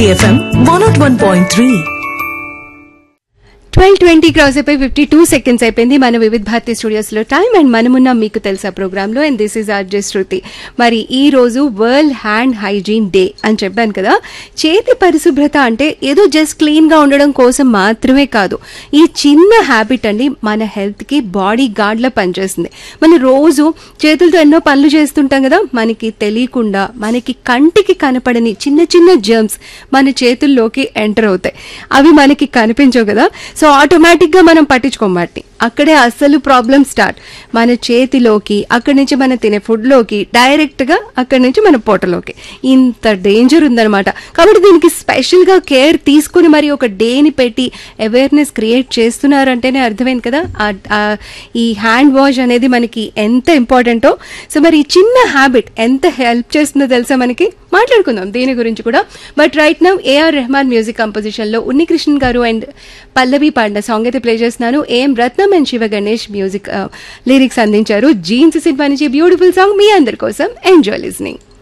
Hit FM 101.3. Twelve twenty cross అయిపోయి fifty two seconds అయిపోయింది మన వివిధ భారతి స్టూడియోస్ లో టైం అండ్ మనమున్న మీకు తెలుసా ప్రోగ్రామ్ లో and this is RJ Shruti మరి ఈ రోజు వరల్డ్ హ్యాండ్ హైజీన్ డే అని చెప్పాను కదా చేతి పరిశుభ్రత అంటే ఏదో జస్ట్ క్లీన్ గా ఉండడం కోసం మాత్రమే కాదు ఈ చిన్న హ్యాబిట్ అండి మన హెల్త్ కి బాడీ గార్డ్ లా పనిచేస్తుంది మనం రోజు చేతులతో ఎన్నో పనులు చేస్తుంటాం కదా మనకి తెలియకుండా మనకి కంటికి కనపడని చిన్న చిన్న జర్మ్స్ మన చేతుల్లోకి ఎంటర్ అవుతాయి అవి మనకి కనిపించవు కదా సో ఆటోమేటిక్ గా మనం పట్టించుకోం వాటిని అక్కడే అస్సలు ప్రాబ్లం స్టార్ట్ మన చేతిలోకి అక్కడి నుంచి మనం తినే ఫుడ్ లోకి డైరెక్ట్ గా అక్కడి నుంచి మన పొట్టలోకి ఇంత డేంజర్ ఉందన్నమాట కాబట్టి దీనికి స్పెషల్ గా కేర్ తీసుకుని మరి ఒక డేని పెట్టి అవేర్నెస్ క్రియేట్ చేస్తున్నారంటేనే అర్థమైంది కదా ఆ- ఆ ఈ హ్యాండ్ వాష్ అనేది మనకి ఎంత ఇంపార్టెంటో సో మరి ఈ చిన్న హ్యాబిట్ ఎంత హెల్ప్ చేస్తుందో తెలుసా మనకి మాట్లాడుకుందాం దీని గురించి కూడా but right now A R Rahman music composition లో ఉన్నికృష్ణన్ గారు అండ్ పల్లవి పాడిన సాంగ్ అయితే ప్లే చేస్తున్నాను A M Ratnam and Shiva Ganesh music lyrics అందించారు జీన్స్ సినిమా నుంచి బ్యూటిఫుల్ సాంగ్ మీ అందరి కోసం ఎంజాయ్ లిస్నింగ్